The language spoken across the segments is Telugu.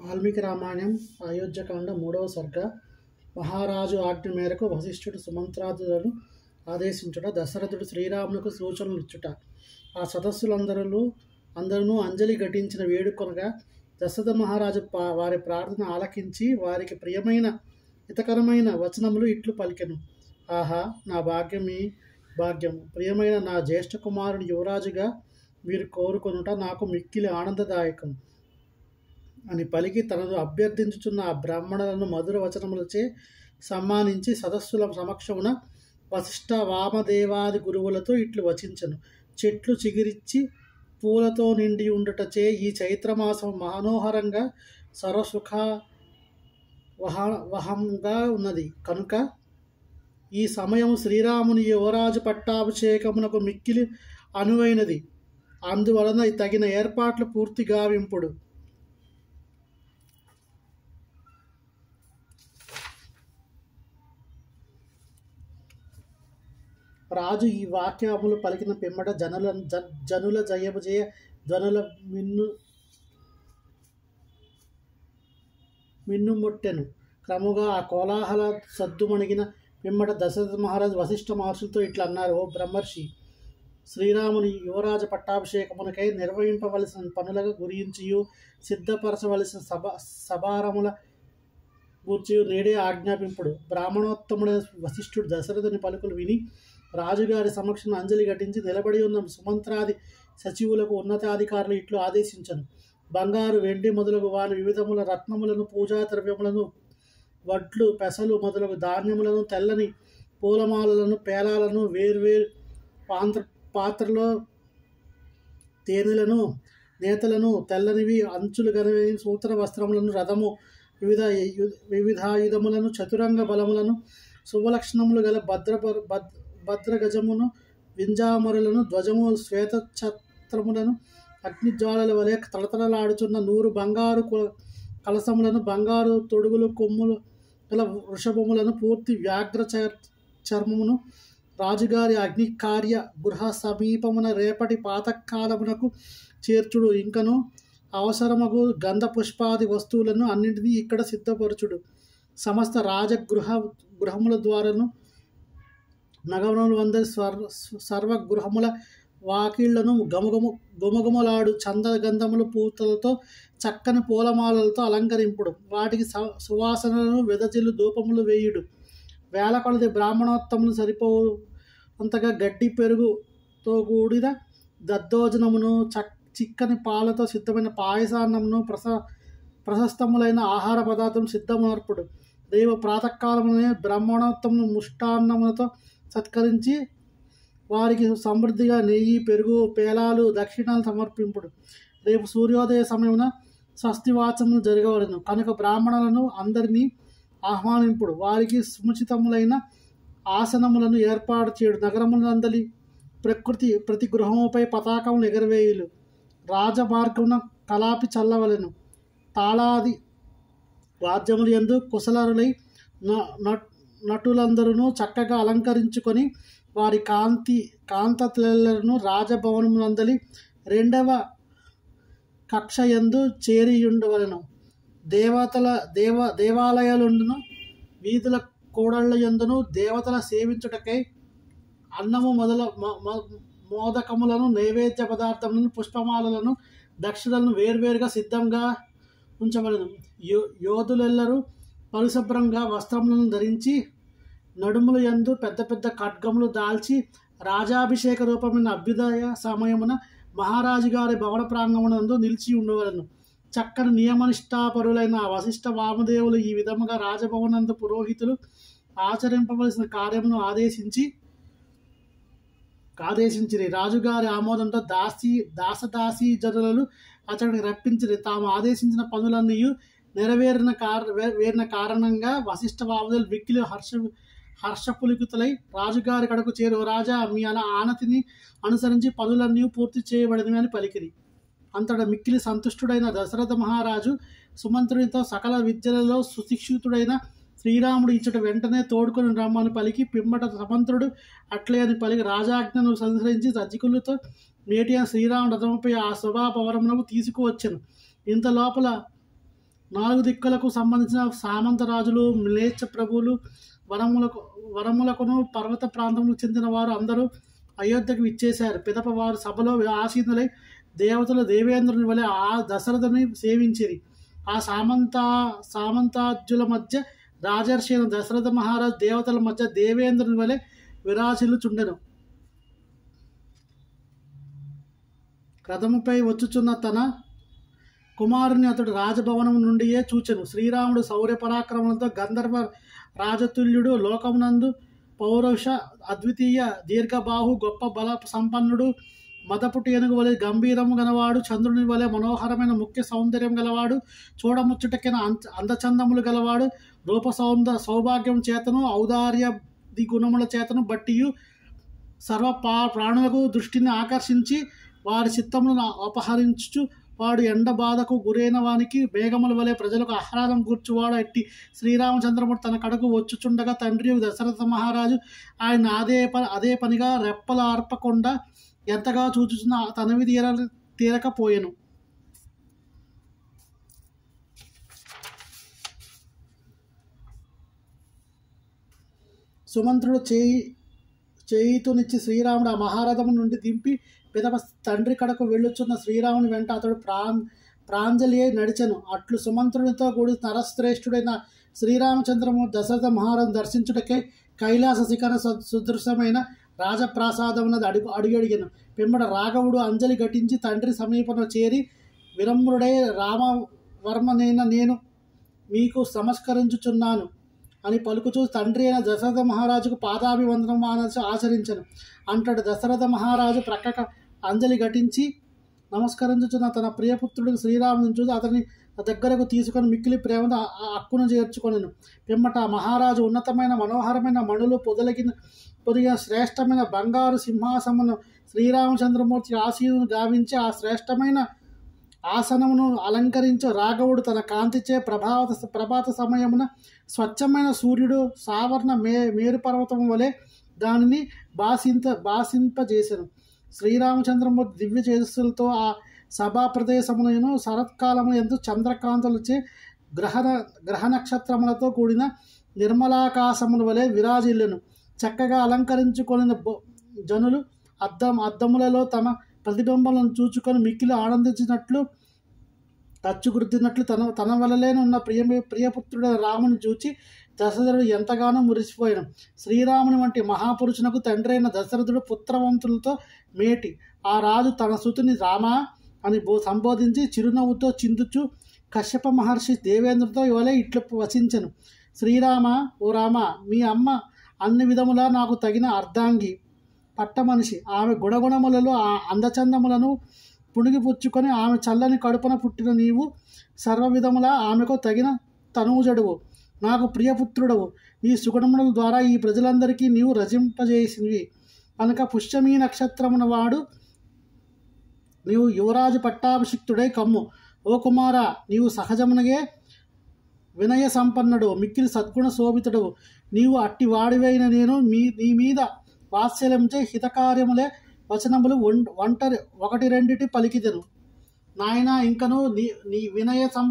వాల్మీకి రామాయణం అయోధ్యకాండ మూడవ సర్గ మహారాజు ఆజ్ఞ మేరకు వశిష్ఠుడు సుమంత్రాదులను ఆదేశించుట దశరథుడు శ్రీరామునకు సూచనలు ఇచ్చుట ఆ సదస్సులందరూ అందరూ అంజలి ఘటించిన వేడుకొనగా దశరథ మహారాజు పా వారి ప్రార్థన ఆలకించి వారికి ప్రియమైన హితకరమైన వచనములు ఇట్లు పలికెను ఆహా నా భాగ్యమి భాగ్యము ప్రియమైన నా జ్యేష్ఠ కుమారుని యువరాజుగా మీరు కోరుకొనుట నాకు మిక్కిలి ఆనందదాయకం అని పలికి తనను అభ్యర్థించుచున్న ఆ బ్రాహ్మణులను మధుర వచనములచే సమ్మానించి సదస్సుల సమక్షమున వశిష్ఠ వామదేవాది గురువులతో ఇట్లు వచించను చెట్లు చిగిరిచ్చి పూలతో నిండి ఉండుటచే ఈ చైత్రమాసం మనోహరంగా సర్వసుఖ వహ వహంగా ఉన్నది కనుక ఈ సమయం శ్రీరాముని యువరాజు పట్టాభిషేకమునకు మిక్కిలి అనువైనది అందువలన తగిన ఏర్పాట్లు పూర్తి గావింపుడు రాజు ఈ వాక్యములు పలికిన పిమ్మట జనుల జ- జనుల జయము జయ ధ్వనుల మిన్ను మిన్నుముట్టెను క్రముగా ఆ కోలాహల సద్దుమణిగిన పిమ్మట దశరథ మహారాజు వశిష్ఠ మహర్షులతో ఇట్లా అన్నారు ఓ బ్రహ్మర్షి శ్రీరాముని యువరాజ పట్టాభిషేకమునకై నిర్వహింపవలసిన పనులకు గురించియు సిద్ధపరచవలసిన సభ సభారముల గూర్చి నేడే ఆజ్ఞాపింపుడు బ్రాహ్మణోత్తముడైన వశిష్ఠుడు దశరథుని పలుకులు విని రాజుగారి సమక్షం అంజలి ఘటించి నిలబడి ఉన్న సుమంత్రాది సచివులకు ఉన్నతాధికారులు ఇట్లు ఆదేశించను బంగారు వెండి మొదలగు వారి వివిధముల రత్నములను పూజా ద్రవ్యములను వడ్లు పెసలు మొదలగు ధాన్యములను తెల్లని పూలమాలలను పేలాలను వేర్వేరు పాత్ర పాత్రలో తేనెలను నేతలను తెల్లనివి అంచులు గనవి సూత్ర వస్త్రములను రథము వివిధ యు- వివిధాయుధములను చతురంగ బలములను శుభలక్షణములు గల భద్ర భద్ర భద్రగజమును వింజామరులను ధ్వజము శ్వేత ఛత్రములను అగ్నిజ్వాలల వలె తలతలలాడుచున్న నూరు బంగారు కు- కలసములను బంగారు తొడుగులు కొమ్ములు గల వృషభములను పూర్తి వ్యాఘ్ర చర్- చర్మమును రాజుగారి అగ్ని కార్య గృహ సమీపమున రేపటి పాతకాలమునకు చేర్చుడు ఇంకను అవసరమగు గంధ పుష్పాది వస్తువులను అన్నింటినీ ఇక్కడ సిద్ధపరచుడు సమస్త రాజగృహ గృహముల ద్వారాను నగరములు అందరి స్వర్ సర్వగృహముల వాకిళ్లను గమగము గుమగుమలాడు చందగంధముల పూతలతో చక్కని పూలమాలలతో అలంకరింపుడు వాటికి స- సువాసనలను వెదజిల్లు ధూపములు వేయుడు వేల కొలది బ్రాహ్మణోత్తములు సరిపోవు అంతగా గడ్డి పెరుగుతో కూడిన దద్దోజనమును చక్ చిక్కని పాలతో సిద్ధమైన పాయసాన్నమును ప్రస ప్రశస్తములైన ఆహార పదార్థం సిద్ధమర్పుడు రేపు ప్రాతకాలమునే బ్రాహ్మణోత్తమును ముష్టాన్నములతో సత్కరించి వారికి సమృద్ధిగా నెయ్యి పెరుగు పేలాలు దక్షిణాలు సమర్పింపుడు రేపు సూర్యోదయ సమయమున స్వస్తివాచములు జరగవలను కనుక బ్రాహ్మణులను అందరినీ ఆహ్వానింపుడు వారికి సముచితములైన ఆసనములను ఏర్పాటు చేయడు నగరములందలి ప్రకృతి ప్రతి గృహముపై పతాకములు ఎగరవేయులు రాజమార్గమున కలాపి చల్లవలెను తాళాది వాద్యములు ఎందు కుశలరులై న- నట్- నటులందరూ చక్కగా అలంకరించుకొని వారి కాంతి కాంతలను రాజభవనములందలి రెండవ కక్ష ఎందు చేరియుండవలను దేవతల దేవ దేవాలయాలుండును వీధుల కూడళ్ళ ఎందును దేవతల సేవించుటకై అన్నము మొదల మొ- మొ- మోదకములను నైవేద్య పదార్థములను పుష్పమాలలను దక్షిణలను వేర్వేరుగా సిద్ధంగా ఉంచవలను యో యోధులెల్లరూ పరిశుభ్రంగా వస్త్రములను ధరించి నడుముల యందు పెద్ద పెద్ద ఖడ్గములు దాల్చి రాజాభిషేక రూపమైన అభ్యుదయ సమయమున మహారాజు గారి భవన ప్రాంగణమునందు నిలిచి ఉండవలను చక్కని నియమనిష్టాపరులైన ఆ వశిష్ఠ వామదేవులు ఈ విధముగా రాజభవనందు పురోహితులు ఆచరింపవలసిన కార్యమును ఆదేశించి ఆదేశించిరి రాజుగారి ఆమోదంతో దాసి దాసదాసీ జనులను అతడిని రప్పించిరి తాము ఆదేశించిన పనులన్నీ నెరవేరిన కార వేరిన కారణంగా వశిష్ఠ వామదేవులు విక్కిలి హర్ష హర్షపులికితులై రాజుగారి కడకు చేరు "ఓ రాజా మీ అన ఆనతిని అనుసరించి పనులన్నీ పూర్తి చేయబడినవి అని పలికిరి అంతట మిక్కిలి సంతుష్టుడైన దశరథ మహారాజు సుమంత్రునితో సకల విద్యలలో సుశిక్షితుడైన శ్రీరాముడు ఇచ్చట వెంటనే తోడుకొని రమ్మని పలికి పిమ్మట సమంతుడు అట్లే అని పలికి రాజాజ్ఞను సంచరించి రజికులతో నేటి ఆ శ్రీరాముడు రథముపై ఆ శోభాపవరమునకు తీసుకువచ్చెను ఇంత లోపల నాలుగు దిక్కులకు సంబంధించిన సామంత రాజులు మ్లేచ్ఛ ప్రభువులు వనములకు వనములకును పర్వత ప్రాంతములకు చెందిన వారు అందరూ అయోధ్యకు విచ్చేశారు పిదప వారు సభలో ఆసీనులై దేవతలు దేవేంద్రుని వలె ఆ దశరథుని సేవించిరి ఆ సామంత సామంతాజ్యుల మధ్య రాజర్షి అయిన దశరథ మహారాజ్ దేవతల మధ్య దేవేంద్రుని వలె విరాశిల్లుచుండెను రథముపై వచ్చుచున్న తన కుమారుని అతడు రాజభవనం నుండియే చూచెను శ్రీరాముడు శౌర్య పరాక్రమంతో గంధర్వ రాజతుల్యుడు లోకమునందు పౌరుష అద్వితీయ దీర్ఘబాహు గొప్ప బల సంపన్నుడు మదపుటి ఏనుగు వలె గంభీరము గలవాడు చంద్రుని వలె మనోహరమైన ముఖ్య సౌందర్యం గలవాడు చూడముచ్చటకిన అంత అందచందములు గలవాడు రూప సౌంద సౌభాగ్యం చేతను ఔదార్య గుణముల చేతను బట్టియు సర్వ పా ప్రాణులకు దృష్టిని ఆకర్షించి వారి చిత్తములను అపహరించుచు వాడు ఎండ బాధకు గురైన వానికి మేఘముల వలె ప్రజలకు ఆహ్లాదం కూర్చువాడు ఎట్టి శ్రీరామచంద్రమూర్తి తన కడకు వచ్చుచుండగా తండ్రి దశరథ మహారాజు ఆయన అదే ప అదే పనిగా రెప్పల ఆర్పకుండా ఎంతగా చూచుచున్న తనవి తీర తీరకపోయెను సుమంత్రుడు చేయి చేయితునిచ్చి శ్రీరాముడు ఆ మహారథము నుండి దింపి పిదప తండ్రి కడకు వెళ్ళుచున్న శ్రీరాముని వెంట అతడు ప్రాం ప్రాంజలి అయి నడిచెను అట్లు సుమంత్రునితో కూడి నరశ్రేష్ఠుడైన శ్రీరామచంద్రము దశరథ మహారాజు దర్శించుటకే కైలాస శిఖర సు- సుదృశ్యమైన రాజప్రాసాదమున్నది అడుగు అడుగడిగాను పిమ్మట రాఘవుడు అంజలి ఘటించి తండ్రి సమీపంలో చేరి వినమ్రుడై రామవర్మనైన నేను మీకు నమస్కరించుచున్నాను అని పలుకుచూ తండ్రి అయిన దశరథ మహారాజుకు పాదాభివందనం మానసి ఆచరించను అంటాడు దశరథ మహారాజు ప్రక్కక అంజలి ఘటించి నమస్కరించుచున్న తన ప్రియపుత్రుడికి శ్రీరాముని చూసి అతని దగ్గరకు తీసుకొని మిక్కిలి ప్రేమతో ఆ- ఆ హక్కును చేర్చుకొనెను పిమ్మట ఆ మహారాజు ఉన్నతమైన మనోహరమైన మణులు పొదలగిన పొదిగిన శ్రేష్టమైన బంగారు సింహాసమును శ్రీరామచంద్రమూర్తి ఆశీను గావించి ఆ శ్రేష్టమైన ఆసనమును అలంకరించు రాఘవుడు తన కాంతిచే ప్రభాత ప్రభాత సమయమున స్వచ్ఛమైన సూర్యుడు సావర్ణ మే మేరు పర్వతం వలె దానిని బాసింత బాసింపజేసెను శ్రీరామచంద్రమూర్తి దివ్య తేజస్సులతో ఆ సభా ప్రదేశములను శరత్కాలము ఎందు చంద్రకాంతులచే గ్రహణ గ్రహ నక్షత్రములతో కూడిన నిర్మలాకాశముల వలె విరాజిల్లెను చక్కగా అలంకరించుకొనిన బొ- జనులు అద్దం అద్దములలో తమ ప్రతిబింబాలను చూచుకొని మిక్కిలి ఆనందించినట్లు తచ్చుగుర్తినట్లు తన తన వలలేనున్న ప్రియ ప్రియపుత్రుడైన రాముని చూచి దశరథుడు ఎంతగానో మురిసిపోయాను శ్రీరాముని వంటి మహాపురుషునకు తండ్రి అయిన దశరథుడు పుత్రవంతులతో మేటి ఆ రాజు తన సుతుని రామా అని బో సంబోధించి చిరునవ్వుతో చిందుచు కశ్యప మహర్షి దేవేంద్రుడితో ఇవలే ఇట్లు వచించను శ్రీరామ ఓ రామ మీ అమ్మ అన్ని విధములా నాకు తగిన అర్ధాంగి పట్ట మనిషి ఆమె గుణగుణములలో ఆ అందచందములను పుణిగిపుచ్చుకొని ఆమె చల్లని కడుపున పుట్టిన నీవు సర్వ విధములా ఆమెకు తగిన తనువుజడువు నాకు ప్రియపుత్రుడవు నీ సుగుణముల ద్వారా ఈ ప్రజలందరికీ నీవు రచింపజేసినవి కనుక పుష్యమీ నక్షత్రమున వాడు నీవు యువరాజు పట్టాభిషిక్తుడై కమ్ము ఓ కుమార నీవు సహజమునగే వినయ సంపన్నుడు మిక్కిలి సద్గుణ శోభితుడు నీవు అట్టి వాడివైన నేను మీ నీ మీద వాత్సల్యంచే హితకార్యములే వచనములు ఒం- ఒంటరి ఒకటి రెండిటి పలికిదెను నాయన ఇంకను నీ నీ వినయ సం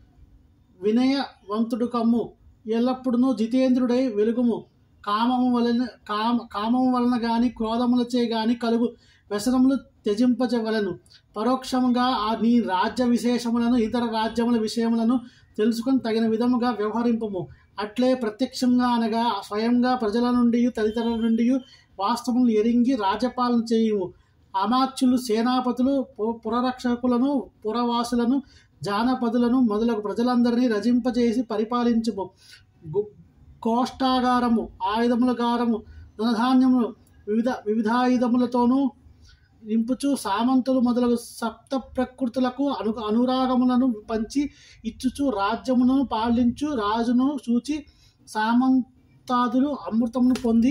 వినయవంతుడు కమ్ము ఎల్లప్పుడూ జితేంద్రుడై వెలుగుము కామము వలన కామ కామము వలన గాని క్రోధములచే గాని కలుగు వ్యసనములు త్యజింపజవలను పరోక్షముగా ఆ నీ రాజ్య విశేషములను ఇతర రాజ్యముల విషయములను తెలుసుకొని తగిన విధముగా వ్యవహరింపము అట్లే ప్రత్యక్షంగా అనగా స్వయంగా ప్రజల నుండి తదితరుల నుండి వాస్తవములు ఎరింగి రాజ్యపాలన చేయుము అమాత్యులు సేనాపతులు పు- పురరక్షకులను పురవాసులను జానపదులను మొదలగు ప్రజలందరినీ రజింపజేసి పరిపాలించుము గు- కోష్టాగారము ఆయుధములగారము ధనధాన్యములు వివిధ వివిధాయుధములతోనూ నింపుచు సామంతులు మొదలగు సప్త ప్రకృతులకు అను అనురాగములను పంచి ఇచ్చుచు రాజ్యమును పాలించు రాజును చూచి సామంతాదులు అమృతమును పొంది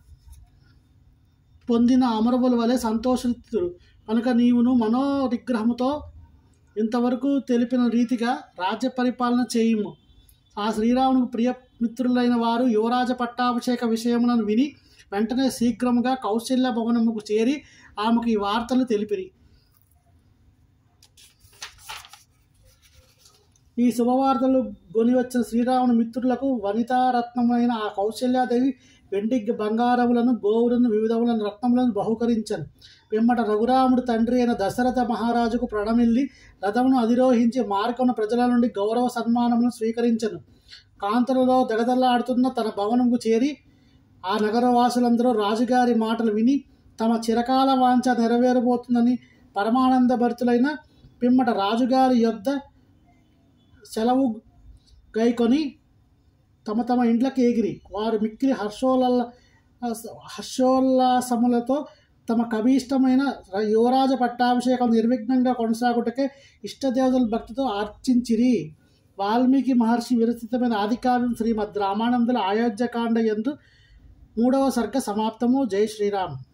పొందిన అమరముల వలె సంతోషితుడు కనుక నీవును మనోనిగ్రహముతో ఇంతవరకు తెలిపిన రీతిగా రాజ్య పరిపాలన చేయుము ఆ శ్రీరామునికి ప్రియ మిత్రులైన వారు యువరాజ పట్టాభిషేక విషయములను విని వెంటనే శీఘ్రముగా కౌశల్య భవనముకు చేరి ఆమెకు ఈ వార్తలు తెలిపిరి ఈ శుభవార్తలు గొని వచ్చిన శ్రీరాముని మిత్రులకు వనితారత్నమైన ఆ కౌశల్యాదేవి వెండి బంగారములను గోవులను వివిధములను రత్నములను బహుకరించను పిమ్మట రఘురాముడు తండ్రి అయిన దశరథ మహారాజుకు ప్రణమిల్లి రథమును అధిరోహించి మార్గమున ప్రజల నుండి గౌరవ సన్మానములను స్వీకరించను కాంతలలో దగదల్లాడుతున్న తన భవనముకు చేరి ఆ నగరవాసులందరూ రాజుగారి మాటలు విని తమ చిరకాల వాంఛ నెరవేరబోతుందని పరమానందభరితులైన పిమ్మట రాజుగారి యొద్ద సెలవు గైకొని తమ తమ ఇండ్లకు ఎగిరి వారు మిక్కిలి హర్షోల్ల హర్షోల్లాసములతో తమ కభీష్టమైన యువరాజ పట్టాభిషేకం నిర్విఘ్నంగా కొనసాగుటకే ఇష్టదేవతల భక్తితో అర్చించిరి వాల్మీకి మహర్షి విరచితమైన ఆదికావ్యం శ్రీమద్ రామానందుల అయోధ్యకాండ ఎందు మూడవ సర్గ సమాప్తము జై శ్రీరామ్